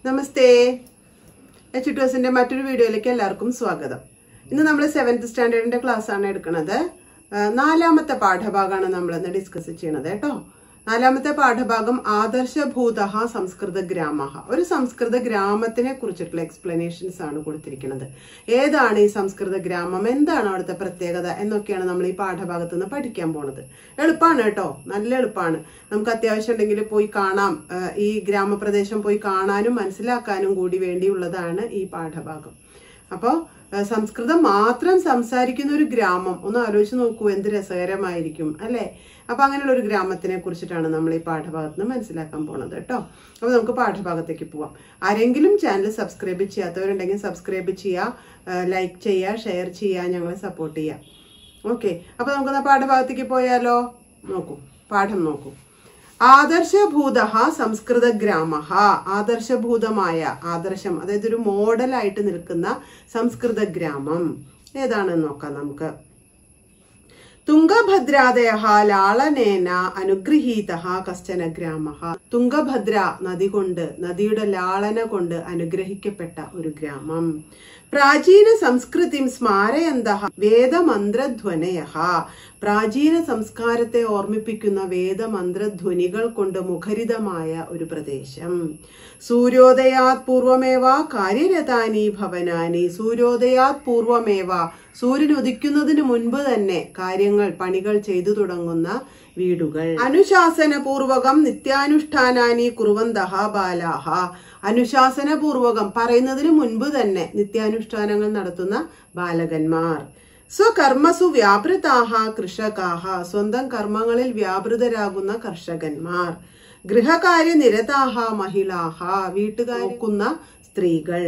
നമസ്തേ H two മറ്റൊരു വീഡിയോയിലേക്ക് എല്ലാവർക്കും സ്വാഗതം ഇന്ന് നമ്മൾ സെവൻത്ത് സ്റ്റാൻഡേർഡിന്റെ ക്ലാസ് ആണ് എടുക്കുന്നത് ആ, നാലാമത്തെ പാഠഭാഗമാണ് നമ്മൾ ഇന്ന് ഡിസ്കസ് ചെയ്യണത് കേട്ടോ നാലാമത്തെ പാഠഭാഗം ആദർശഭൂത സംസ്കൃത ഗ്രാമ ഒരു സംസ്കൃത ഗ്രാമത്തിനെ കുറിച്ചിട്ടുള്ള എക്സ്പ്ലനേഷൻസ് ആണ് കൊടുത്തിരിക്കുന്നത് ഏതാണ് ഈ സംസ്കൃത ഗ്രാമം എന്താണ് അവിടുത്തെ പ്രത്യേകത എന്നൊക്കെയാണ് നമ്മൾ ഈ പാഠഭാഗത്ത് നിന്ന് പഠിക്കാൻ പോണത് എളുപ്പമാണ് കേട്ടോ നല്ല എളുപ്പമാണ് നമുക്ക് അത്യാവശ്യം ഉണ്ടെങ്കിൽ പോയി കാണാം ആ, ഈ ഗ്രാമപ്രദേശം പോയി കാണാനും മനസ്സിലാക്കാനും കൂടി വേണ്ടിയുള്ളതാണ് ഈ പാഠഭാഗം അപ്പോൾ സംസ്കൃതം മാത്രം സംസാരിക്കുന്ന ഒരു ഗ്രാമം ഒന്ന് ആലോചിച്ച് നോക്കൂ എന്ത് രസകരമായിരിക്കും അല്ലേ അപ്പൊ അങ്ങനെയുള്ള ഒരു ഗ്രാമത്തിനെ കുറിച്ചിട്ടാണ് നമ്മൾ ഈ പാഠഭാഗത്ത് നിന്ന് മനസ്സിലാക്കാൻ പോണത് കേട്ടോ അപ്പൊ നമുക്ക് പാഠഭാഗത്തേക്ക് പോവാം ആരെങ്കിലും ചാനൽ സബ്സ്ക്രൈബ് ചെയ്യാത്തവരുണ്ടെങ്കിൽ സബ്സ്ക്രൈബ് ചെയ്യുക ലൈക്ക് ചെയ്യുക ഷെയർ ചെയ്യുക ഞങ്ങളെ സപ്പോർട്ട് ചെയ്യുക ഓക്കെ അപ്പൊ നമുക്കൊന്ന് പാഠഭാഗത്തേക്ക് പോയാലോ നോക്കൂ പാഠം നോക്കൂ ആദർശഭൂത സംസ്കൃത ഗ്രാമ ആദർശഭൂതമായ ആദർശം അതായത് ഒരു മോഡലായിട്ട് നിൽക്കുന്ന സംസ്കൃത ഗ്രാമം ഏതാണെന്ന് നോക്കാം നമുക്ക് തുംഗഭദ്രാദയ ലാളനേന അനുഗ്രഹീത കശ്ചന ഗ്രാമ തുംഗഭദ്ര നദി കൊണ്ട് നദിയുടെ ലാളന കൊണ്ട് അനുഗ്രഹിക്കപ്പെട്ട ഒരു ഗ്രാമം പ്രാചീന സംസ്കൃതിം സ്മാരയന്ത വേദമന്ത്രധ്വനയ പ്രാചീന സംസ്കാരത്തെ ഓർമ്മിപ്പിക്കുന്ന വേദമന്ത്രധ്വനികൾ കൊണ്ട് മുഖരിതമായ ഒരു പ്രദേശം സൂര്യോദയാത് പൂർവമേവ കാര്യരതാനി ഭവനാനി സൂര്യോദയാത് പൂർവമേവ സൂര്യൻ ഉദിക്കുന്നതിന് മുൻപ് തന്നെ കാര്യങ്ങൾ പണികൾ ചെയ്തു തുടങ്ങുന്ന വീടുകൾ അനുശാസനപൂർവകം നിത്യാനുഷ്ഠാനാനി കുറുവന്തഹ ബാലാഹ അനുശാസനപൂർവകം പറയുന്നതിന് മുൻപ് തന്നെ നിത്യാനുഷ്ഠാനങ്ങൾ നടത്തുന്ന ബാലകന്മാർ സ്വകർമ്മസു വ്യാപൃതാഹ കൃഷകാഹ സ്വന്തം കർമ്മങ്ങളിൽ വ്യാപൃതരാകുന്ന കർഷകന്മാർ ഗൃഹകാര്യ നിരതാഹ മഹിളാഹ വീട്ടുകാർ നോക്കുന്ന സ്ത്രീകൾ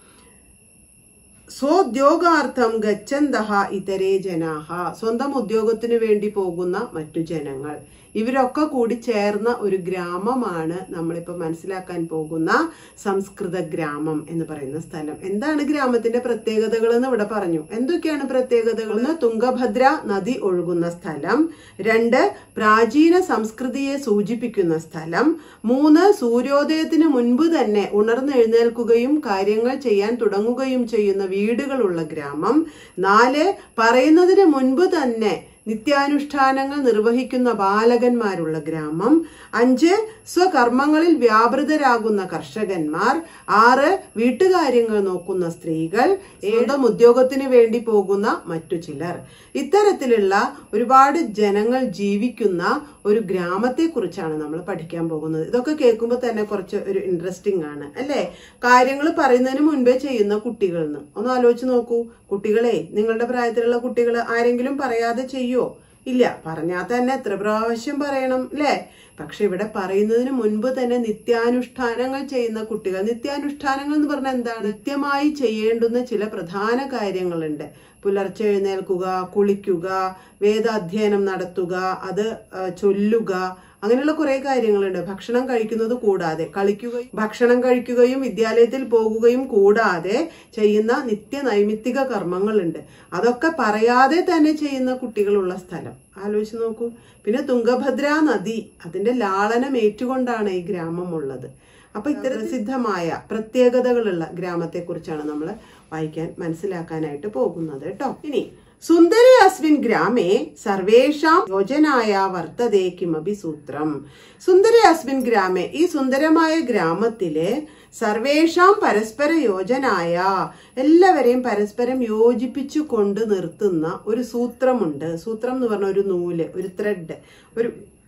സ്വോദ്യോഗാർത്ഥം ഗച്ഛന്തഹ ഇതരേ ജനാഹ സ്വന്തം ഉദ്യോഗത്തിനു വേണ്ടി പോകുന്ന മറ്റു ജനങ്ങൾ ഇവരൊക്കെ കൂടി ചേർന്ന ഒരു ഗ്രാമമാണ് നമ്മളിപ്പോൾ മനസ്സിലാക്കാൻ പോകുന്ന സംസ്കൃത ഗ്രാമം എന്ന് പറയുന്ന സ്ഥലം എന്താണ് ഗ്രാമത്തിന്റെ പ്രത്യേകതകൾ എന്ന് ഇവിടെ പറഞ്ഞു എന്തൊക്കെയാണ് പ്രത്യേകതകൾ ഒന്ന് തുംഗഭദ്ര നദി ഒഴുകുന്ന സ്ഥലം രണ്ട് പ്രാചീന സംസ്കൃതിയെ സൂചിപ്പിക്കുന്ന സ്ഥലം മൂന്ന് സൂര്യോദയത്തിന് മുൻപ് തന്നെ ഉണർന്നെഴുന്നേൽക്കുകയും കാര്യങ്ങൾ ചെയ്യാൻ തുടങ്ങുകയും ചെയ്യുന്ന വീടുകളുള്ള ഗ്രാമം നാല് പറയുന്നതിന് മുൻപ് തന്നെ നിത്യാനുഷ്ഠാനങ്ങൾ നിർവഹിക്കുന്ന ബാലകന്മാരുള്ള ഗ്രാമം അഞ്ച് സ്വകർമ്മങ്ങളിൽ വ്യാപൃതരാകുന്ന കർഷകന്മാർ ആറ് വീട്ടുകാര്യങ്ങൾ നോക്കുന്ന സ്ത്രീകൾ ഏഴ് ഉദ്യോഗത്തിന് വേണ്ടി പോകുന്ന മറ്റു ചിലർ ഇത്തരത്തിലുള്ള ഒരുപാട് ജനങ്ങൾ ജീവിക്കുന്ന ഒരു ഗ്രാമത്തെ കുറിച്ചാണ് നമ്മൾ പഠിക്കാൻ പോകുന്നത് ഇതൊക്കെ കേൾക്കുമ്പോൾ തന്നെ കുറച്ച് ഒരു ഇൻട്രസ്റ്റിംഗ് ആണ് അല്ലേ കാര്യങ്ങൾ പറയുന്നതിന് മുൻപേ ചെയ്യുന്ന കുട്ടികളിൽ നിന്ന് ഒന്ന് ആലോചിച്ച് നോക്കൂ കുട്ടികളെ നിങ്ങളുടെ പ്രായത്തിലുള്ള കുട്ടികൾ ആരെങ്കിലും പറയാതെ ചെയ്യോ ഇല്ല പറഞ്ഞാൽ തന്നെ എത്ര പ്രാവശ്യം പറയണം അല്ലേ പക്ഷെ ഇവിടെ പറയുന്നതിന് മുൻപ് തന്നെ നിത്യാനുഷ്ഠാനങ്ങൾ ചെയ്യുന്ന കുട്ടികൾ നിത്യാനുഷ്ഠാനങ്ങൾ എന്ന് പറഞ്ഞാൽ എന്താണ് നിത്യമായി ചെയ്യേണ്ടുന്ന ചില പ്രധാന കാര്യങ്ങളുണ്ട് പുലർച്ചെ എഴുന്നേൽക്കുക കുളിക്കുക വേദാധ്യയനം നടത്തുക അത് ആ, ചൊല്ലുക അങ്ങനെയുള്ള കുറെ കാര്യങ്ങളുണ്ട് ഭക്ഷണം കഴിക്കുന്നത് കൂടാതെ കളിക്കുകയും ഭക്ഷണം കഴിക്കുകയും വിദ്യാലയത്തിൽ പോകുകയും കൂടാതെ ചെയ്യുന്ന നിത്യ നൈമിത്തിക കർമ്മങ്ങളുണ്ട് അതൊക്കെ പറയാതെ തന്നെ ചെയ്യുന്ന കുട്ടികളുള്ള സ്ഥലം ആലോചിച്ച് നോക്കൂ പിന്നെ തുംഗഭദ്ര നദി അതിന്റെ ലാളനം ഏറ്റുകൊണ്ടാണ് ഈ ഗ്രാമം ഉള്ളത് അപ്പൊ ഇത്തരം പ്രസിദ്ധമായ പ്രത്യേകതകളുള്ള ഗ്രാമത്തെ കുറിച്ചാണ് നമ്മൾ വായിക്കാൻ മനസ്സിലാക്കാനായിട്ട് പോകുന്നത് കേട്ടോ ഇനി സുന്ദരി അസ്മിൻ ഗ്രാമേ സർവേഷാം യോജനായ വർത്തതേ കിമപി സൂത്രം സുന്ദരി അസ്മിൻ ഗ്രാമേ ഈ സുന്ദരമായ ഗ്രാമത്തിലെ സർവേഷാം പരസ്പര യോജനായ എല്ലാവരെയും പരസ്പരം യോജിപ്പിച്ചു കൊണ്ട് നിർത്തുന്ന ഒരു സൂത്രമുണ്ട് സൂത്രം എന്ന് പറഞ്ഞ ഒരു നൂല് ഒരു ത്രെഡ് ഒരു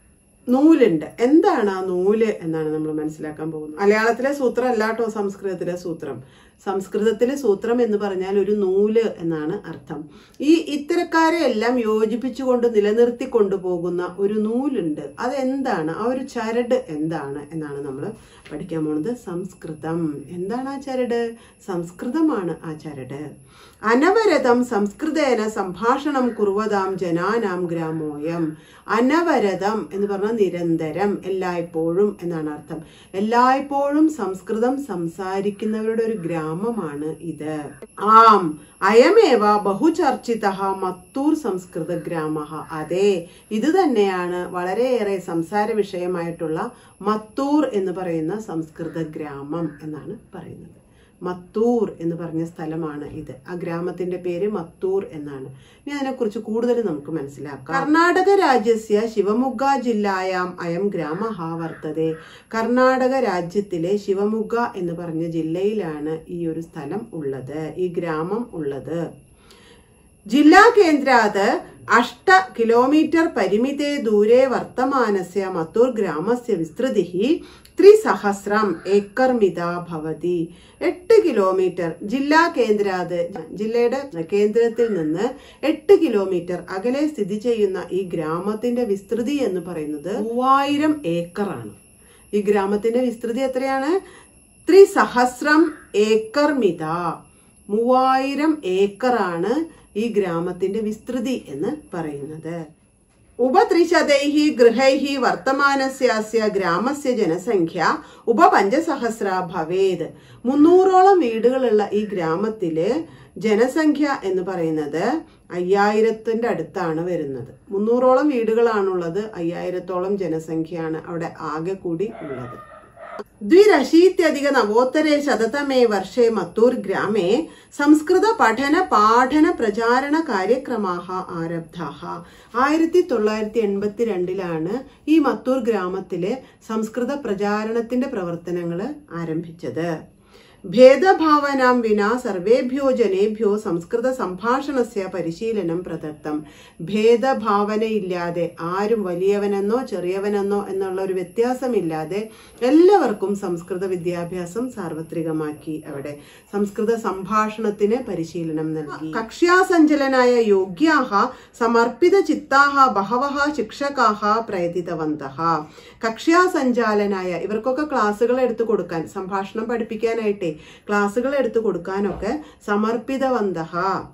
നൂലുണ്ട് എന്താണ് ആ നൂല് എന്നാണ് നമ്മൾ മനസ്സിലാക്കാൻ പോകുന്നത് മലയാളത്തിലെ സൂത്രം അല്ല കേട്ടോ സംസ്കൃതത്തിലെ സൂത്രം സംസ്കൃതത്തിലെ സൂത്രം എന്ന് പറഞ്ഞാൽ ഒരു നൂല് എന്നാണ് അർത്ഥം ഈ ഇത്തരക്കാരെ എല്ലാം യോജിപ്പിച്ചുകൊണ്ട് നിലനിർത്തി കൊണ്ടുപോകുന്ന ഒരു നൂലുണ്ട് അതെന്താണ് ആ ഒരു ചരട് എന്താണ് എന്നാണ് നമ്മൾ പഠിക്കാൻ പോകുന്നത് സംസ്കൃതം എന്താണ് ആ ചരട് സംസ്കൃതമാണ് ആ ചരട് അനവരതം സംസ്കൃതേന സംഭാഷണം കുറുവതാം ജനാനാം ഗ്രാമോയം അനവരതം എന്ന് പറഞ്ഞാൽ നിരന്തരം എല്ലായ്പ്പോഴും എന്നാണ് അർത്ഥം എല്ലായ്പ്പോഴും സംസ്കൃതം സംസാരിക്കുന്നവരുടെ ഒരു ഗ്രാമമാണ് ഇത് ആം അയമേവ ബഹുചർച്ചിത മത്തൂർ സംസ്കൃത ഗ്രാമ അതെ ഇത് തന്നെയാണ് വളരെയേറെ സംസാര വിഷയമായിട്ടുള്ള മത്തൂർ എന്ന് പറയുന്ന സംസ്കൃത ഗ്രാമം എന്നാണ് പറയുന്നത് മത്തൂർ എന്ന് പറഞ്ഞ സ്ഥലമാണ് ഇത് ആ ഗ്രാമത്തിന്റെ പേര് മത്തൂർ എന്നാണ് ഇനി അതിനെക്കുറിച്ച് കൂടുതൽ നമുക്ക് മനസ്സിലാക്കാം കർണാടക രാജ്യസ്യ ശിവമുഗ ജില്ലായാം അയം ഗ്രാമ വർത്തതെ കർണാടക രാജ്യത്തിലെ ശിവമുഗ എന്ന് പറഞ്ഞ ജില്ലയിലാണ് ഈ ഒരു സ്ഥലം ഉള്ളത് ഈ ഗ്രാമം ഉള്ളത് ജില്ലാ കേന്ദ്രാത് അഷ്ട കിലോമീറ്റർ പരിമിതേ ദൂരെ വർത്തമാനസ്യ മത്തൂർ ഗ്രാമസ്യ വിസ്തൃതി ത്രിസഹസ്രം ഏക്കർമിത ഭവതി എട്ട് കിലോമീറ്റർ ജില്ലാ കേന്ദ്രാത് ജില്ലയുടെ കേന്ദ്രത്തിൽ നിന്ന് എട്ട് കിലോമീറ്റർ അകലെ സ്ഥിതി ചെയ്യുന്ന ഈ ഗ്രാമത്തിന്റെ വിസ്തൃതി എന്ന് പറയുന്നത് മൂവായിരം ഏക്കറാണ് ഈ ഗ്രാമത്തിന്റെ വിസ്തൃതി എത്രയാണ് ത്രിസഹസ്രം ഏക്കർ മിത മൂവായിരം ഏക്കറാണ് ഈ ഗ്രാമത്തിന്റെ വിസ്തൃതി എന്ന് പറയുന്നത് ഉപത്രിശതൈഹി ഗൃഹൈഹി വർത്തമാനസ്യാസ്യ ഗ്രാമസ്യ ജനസംഖ്യ ഉപപഞ്ചസഹസ്ര ഭവേത് മുന്നൂറോളം വീടുകളുള്ള ഈ ഗ്രാമത്തില് ജനസംഖ്യ എന്ന് പറയുന്നത് അയ്യായിരത്തിന്റെ അടുത്താണ് വരുന്നത് മുന്നൂറോളം വീടുകളാണുള്ളത് അയ്യായിരത്തോളം ജനസംഖ്യയാണ് അവിടെ ആകെ കൂടി ഉള്ളത് ദ്വിരശീത്യധിക നവോത്തരേ ശതതമേ വർഷേ മത്തൂർ ഗ്രാമേ സംസ്കൃത പഠന പാഠന പ്രചാരണ കാര്യക്രമാഹ ആരബ്ധാഹ ആയിരത്തി തൊള്ളായിരത്തി എൺപത്തി രണ്ടിലാണ് ഈ മത്തൂർ ഗ്രാമത്തിലെ സംസ്കൃത പ്രചാരണത്തിന്റെ പ്രവർത്തനങ്ങൾ ആരംഭിച്ചത് ഭേദഭാവനാം വിനാ സർവേഭ്യോ ജനേഭ്യോ സംസ്കൃത സംഭാഷണസ്യ പരിശീലനം പ്രദത്തം ഭേദഭാവനയില്ലാതെ ആരും വലിയവനെന്നോ ചെറിയവനെന്നോ എന്നുള്ള ഒരു വ്യത്യാസമില്ലാതെ എല്ലാവർക്കും സംസ്കൃത വിദ്യാഭ്യാസം സാർവത്രികമാക്കി അവിടെ സംസ്കൃത സംഭാഷണത്തിന് പരിശീലനം നൽകി കക്ഷ്യാസഞ്ചലനായ യോഗ്യാഹ സമർപ്പിത ചിത്താഹ ബഹവഹ ശിക്ഷകാഹ പ്രയതിതവന്തഃ കക്ഷ്യാസഞ്ചാലനായ ഇവർക്കൊക്കെ ക്ലാസ്സുകൾ എടുത്തു കൊടുക്കാൻ സംഭാഷണം പഠിപ്പിക്കാനായിട്ടേ ക്ലാസ്സുകൾ എടുത്തു കൊടുക്കാനൊക്കെ സമർപ്പിതവന്തഹ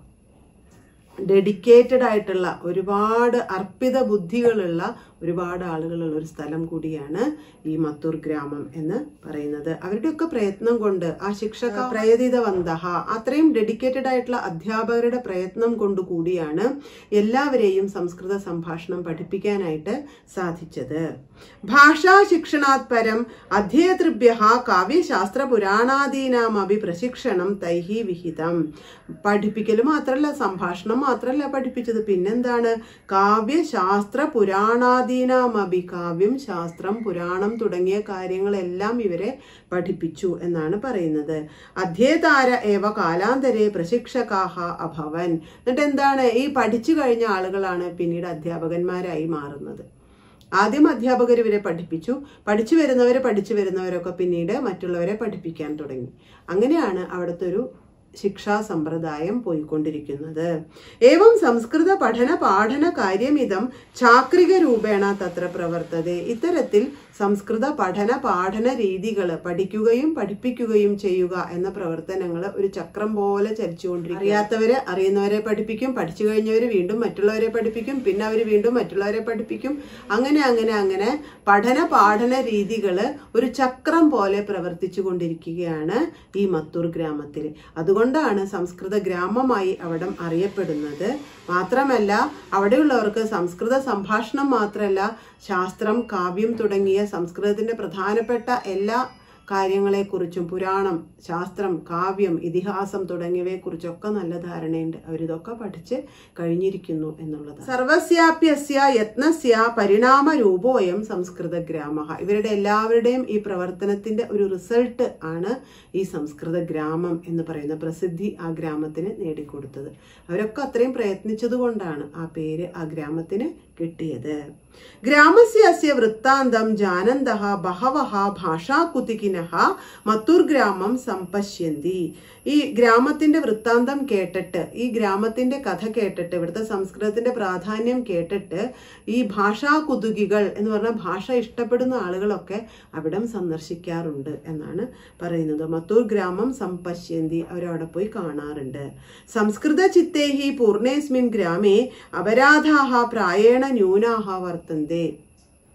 ഡെഡിക്കേറ്റഡ് ആയിട്ടുള്ള ഒരുപാട് അർപ്പിത ബുദ്ധികളുള്ള ഒരുപാട് ആളുകളുള്ള ഒരു സ്ഥലം കൂടിയാണ് ഈ മത്തൂർ ഗ്രാമം എന്ന് പറയുന്നത് അവരുടെയൊക്കെ പ്രയത്നം കൊണ്ട് ആ ശിക്ഷക പ്രയതിതവന്തഹ അത്രയും ഡെഡിക്കേറ്റഡ് ആയിട്ടുള്ള അധ്യാപകരുടെ പ്രയത്നം കൊണ്ട് കൂടിയാണ് എല്ലാവരെയും സംസ്കൃത സംഭാഷണം പഠിപ്പിക്കാനായിട്ട് സാധിച്ചത് ഭാഷാ ശിക്ഷണാത് പരം അധ്യേതൃഭ്യ കാവ്യശാസ്ത്ര പുരാണാദീനാമപി പ്രശിക്ഷണം തൈഹി വിഹിതം പഠിപ്പിക്കൽ മാത്രമല്ല സംഭാഷണം മാത്രമല്ല പഠിപ്പിച്ചത് പിന്നെന്താണ് കാവ്യശാസ്ത്ര പുരാണാദീനാമപി കാവ്യം ശാസ്ത്രം പുരാണം തുടങ്ങിയ കാര്യങ്ങളെല്ലാം ഇവരെ പഠിപ്പിച്ചു എന്നാണ് പറയുന്നത് അധ്യേതാര ഏവ കാലാന്തരെ പ്രശിക്ഷകാഹ അഭവൻ എന്നിട്ട് എന്താണ് ഈ പഠിച്ചു കഴിഞ്ഞ ആളുകളാണ് പിന്നീട് അധ്യാപകന്മാരായി മാറുന്നത് ആദ്യം അധ്യാപകർ ഇവരെ പഠിപ്പിച്ചു പഠിച്ചു വരുന്നവർ പഠിച്ചു വരുന്നവരൊക്കെ പിന്നീട് മറ്റുള്ളവരെ പഠിപ്പിക്കാൻ തുടങ്ങി അങ്ങനെയാണ് അവിടുത്തെ ഒരു ശിക്ഷാ സമ്പ്രദായം പോയിക്കൊണ്ടിരിക്കുന്നത് ഏവം സംസ്കൃത പഠന പാഠന കാര്യമിതം ചാക്രിക രൂപേണ തത്ര പ്രവർത്തത ഇത്തരത്തിൽ സംസ്കൃത പഠന പാഠന രീതികൾ പഠിക്കുകയും പഠിപ്പിക്കുകയും ചെയ്യുക എന്ന പ്രവർത്തനങ്ങൾ ഒരു ചക്രം പോലെ ചലിച്ചുകൊണ്ടിരിക്കും അറിയാത്തവര് അറിയുന്നവരെ പഠിപ്പിക്കും പഠിച്ചു കഴിഞ്ഞവര് വീണ്ടും മറ്റുള്ളവരെ പഠിപ്പിക്കും പിന്നെ അവർ വീണ്ടും മറ്റുള്ളവരെ പഠിപ്പിക്കും അങ്ങനെ അങ്ങനെ അങ്ങനെ പഠന പാഠന രീതികൾ ഒരു ചക്രം പോലെ പ്രവർത്തിച്ചു കൊണ്ടിരിക്കുകയാണ് ഈ മത്തൂർ ഗ്രാമത്തിൽ അതുകൊണ്ടാണ് സംസ്കൃത ഗ്രാമമായി അവിടം അറിയപ്പെടുന്നത് മാത്രമല്ല അവിടെയുള്ളവർക്ക് സംസ്കൃത സംഭാഷണം മാത്രമല്ല ശാസ്ത്രം കാവ്യം തുടങ്ങിയ സംസ്കൃതത്തിന്റെ പ്രധാനപ്പെട്ട എല്ലാ കാര്യങ്ങളെക്കുറിച്ചും പുരാണം ശാസ്ത്രം കാവ്യം ഇതിഹാസം തുടങ്ങിയവയെക്കുറിച്ചൊക്കെ നല്ല ധാരണയുണ്ട് അവരിതൊക്കെ പഠിച്ച് കഴിഞ്ഞിരിക്കുന്നു എന്നുള്ളത് സർവസ്യാപ്യസ്യ യത്നസ്യ പരിണാമ രൂപോയം സംസ്കൃത ഗ്രാമ ഇവരുടെ എല്ലാവരുടെയും ഈ പ്രവർത്തനത്തിന്റെ ഒരു റിസൾട്ട് ആണ് ഈ സംസ്കൃത ഗ്രാമം എന്ന് പറയുന്ന പ്രസിദ്ധി ആ ഗ്രാമത്തിന് നേടിക്കൊടുത്തത് അവരൊക്കെ അത്രയും പ്രയത്നിച്ചത് കൊണ്ടാണ് ആ പേര് ആ ഗ്രാമത്തിന് കിട്ടിയത് ഗ്രാമസ്യ അസ്യ വൃത്താന്തം ജാനന്ത ബഹവഹ ഭാഷാകുതികിന മത്തൂർ ഗ്രാമം സമ്പശ്യന്തി ഈ ഗ്രാമത്തിന്റെ വൃത്താന്തം കേട്ടിട്ട് ഈ ഗ്രാമത്തിന്റെ കഥ കേട്ടിട്ട് ഇവിടുത്തെ സംസ്കൃതത്തിന്റെ പ്രാധാന്യം കേട്ടിട്ട് ഈ ഭാഷാ കുതുകികൾ എന്ന് പറഞ്ഞാൽ ഭാഷ ഇഷ്ടപ്പെടുന്ന ആളുകളൊക്കെ അവിടം സന്ദർശിക്കാറുണ്ട് എന്നാണ് പറയുന്നത് മത്തൂർ ഗ്രാമം സമ്പശ്യന്തി അവരവിടെ പോയി കാണാറുണ്ട് സംസ്കൃത ചിത്തേഹി പൂർണേസ്മിൻ ഗ്രാമേ അപരാധാഹ പ്രായേണ ന്യൂനാഹ വർത്തന്തേ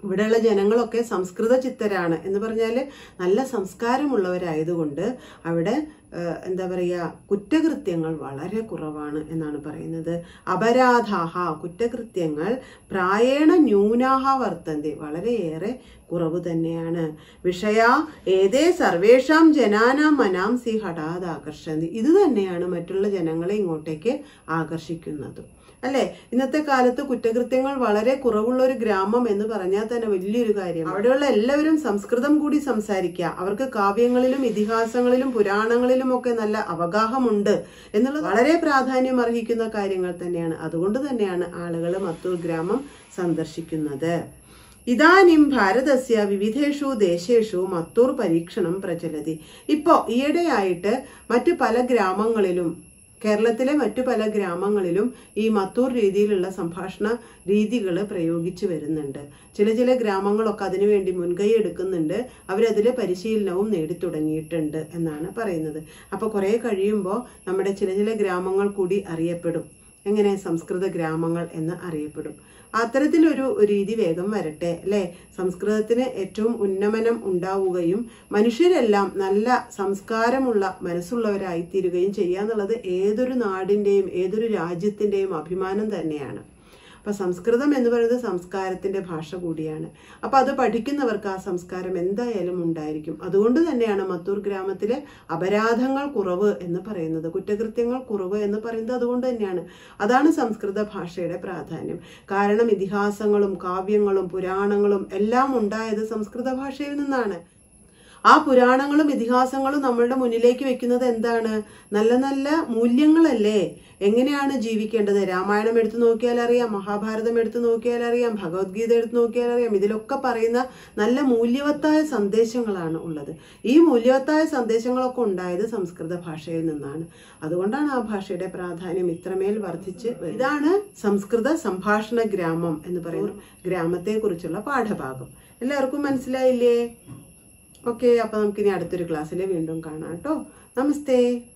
ഇവിടെയുള്ള ജനങ്ങളൊക്കെ സംസ്കൃത ചിത്തരാണ് എന്ന് പറഞ്ഞാൽ നല്ല സംസ്കാരമുള്ളവരായതുകൊണ്ട് അവിടെ ഏഹ്, എന്താ പറയുക കുറ്റകൃത്യങ്ങൾ വളരെ കുറവാണ് എന്നാണ് പറയുന്നത് അപരാധാഹ കുറ്റകൃത്യങ്ങൾ പ്രായേണ ന്യൂനാഹ വർത്തന്തി വളരെയേറെ കുറവ് തന്നെയാണ് വിഷയ ഏതേ സർവേഷാം ജനാനാം മനാംസി ഹഠാത് ആകർഷന്തി ഇത് തന്നെയാണ് മറ്റുള്ള ജനങ്ങളെ ഇങ്ങോട്ടേക്ക് ആകർഷിക്കുന്നത് അല്ലെ ഇന്നത്തെ കാലത്ത് കുറ്റകൃത്യങ്ങൾ വളരെ കുറവുള്ള ഒരു ഗ്രാമം എന്ന് പറഞ്ഞാൽ തന്നെ വലിയൊരു കാര്യം അവിടെയുള്ള എല്ലാവരും സംസ്കൃതം കൂടി സംസാരിക്കുക അവർക്ക് കാവ്യങ്ങളിലും ഇതിഹാസങ്ങളിലും പുരാണങ്ങളിലും ഒക്കെ നല്ല അവഗാഹമുണ്ട് എന്നുള്ളത് വളരെ പ്രാധാന്യം അർഹിക്കുന്ന കാര്യങ്ങൾ തന്നെയാണ് അതുകൊണ്ട് തന്നെയാണ് ആളുകൾ മത്തൂർ ഗ്രാമം സന്ദർശിക്കുന്നത് ഇതാനും ഭാരതസ്യ വിവിധേഷു ദേശേഷു മത്തൂർ പരീക്ഷണം പ്രചലതി ഇപ്പോൾ ഈയിടെയായിട്ട് മറ്റു പല ഗ്രാമങ്ങളിലും കേരളത്തിലെ മറ്റു പല ഗ്രാമങ്ങളിലും ഈ മത്തൂർ രീതിയിലുള്ള സംഭാഷണ രീതികൾ പ്രയോഗിച്ചു വരുന്നുണ്ട് ചില ചില ഗ്രാമങ്ങളൊക്കെ അതിനുവേണ്ടി മുൻകൈ എടുക്കുന്നുണ്ട് അവരതിൽ പരിശീലനവും നേടിത്തുടങ്ങിയിട്ടുണ്ട് എന്നാണ് പറയുന്നത് അപ്പോൾ കുറേ കഴിയുമ്പോൾ നമ്മുടെ ചില ചില ഗ്രാമങ്ങൾ കൂടി അറിയപ്പെടും എങ്ങനെ സംസ്കൃത ഗ്രാമങ്ങൾ എന്ന് അറിയപ്പെടും അത്തരത്തിലൊരു രീതി വേഗം വരട്ടെ അല്ലേ സംസ്കൃതത്തിന് ഏറ്റവും ഉന്നമനം ഉണ്ടാവുകയും മനുഷ്യരെല്ലാം നല്ല സംസ്കാരമുള്ള മനസ്സുള്ളവരായി തീരുകയും ചെയ്യുക എന്നുള്ളത് ഏതൊരു നാടിൻ്റെയും ഏതൊരു രാജ്യത്തിൻ്റെയും അഭിമാനം തന്നെയാണ് അപ്പൊ സംസ്കൃതം എന്ന് പറയുന്നത് സംസ്കാരത്തിന്റെ ഭാഷ കൂടിയാണ് അപ്പൊ അത് പഠിക്കുന്നവർക്ക് ആ സംസ്കാരം എന്തായാലും ഉണ്ടായിരിക്കും അതുകൊണ്ട് തന്നെയാണ് മത്തൂർ ഗ്രാമത്തിലെ അപരാധങ്ങൾ കുറവ് എന്ന് പറയുന്നത് കുറ്റകൃത്യങ്ങൾ കുറവ് എന്ന് പറയുന്നത് അതുകൊണ്ട് തന്നെയാണ് അതാണ് സംസ്കൃത ഭാഷയുടെ പ്രാധാന്യം കാരണം ഇതിഹാസങ്ങളും കാവ്യങ്ങളും പുരാണങ്ങളും എല്ലാം ഉണ്ടായത് സംസ്കൃത ഭാഷയിൽ നിന്നാണ് ആ പുരാണങ്ങളും ഇതിഹാസങ്ങളും നമ്മളുടെ മുന്നിലേക്ക് വെക്കുന്നത് എന്താണ് നല്ല നല്ല മൂല്യങ്ങളല്ലേ എങ്ങനെയാണ് ജീവിക്കേണ്ടത് രാമായണം എടുത്തു നോക്കിയാൽ അറിയാം മഹാഭാരതം എടുത്തു നോക്കിയാൽ അറിയാം ഭഗവത്ഗീത എടുത്തു നോക്കിയാൽ അറിയാം ഇതിലൊക്കെ പറയുന്ന നല്ല മൂല്യവത്തായ സന്ദേശങ്ങളാണ് ഉള്ളത് ഈ മൂല്യവത്തായ സന്ദേശങ്ങളൊക്കെ ഉണ്ടായത് സംസ്കൃത ഭാഷയിൽ നിന്നാണ് അതുകൊണ്ടാണ് ആ ഭാഷയുടെ പ്രാധാന്യം ഇത്രമേൽ വർദ്ധിച്ച് വരുന്നത്. ഇതാണ് സംസ്കൃത സംഭാഷണ ഗ്രാമം എന്ന് പറയുന്ന ഗ്രാമത്തെ കുറിച്ചുള്ള പാഠഭാഗം എല്ലാവർക്കും മനസ്സിലായില്ലേ ഓക്കെ അപ്പൊ നമുക്കിനി അടുത്തൊരു ക്ലാസ്സിൽ വീണ്ടും കാണാം കേട്ടോ നമസ്തേ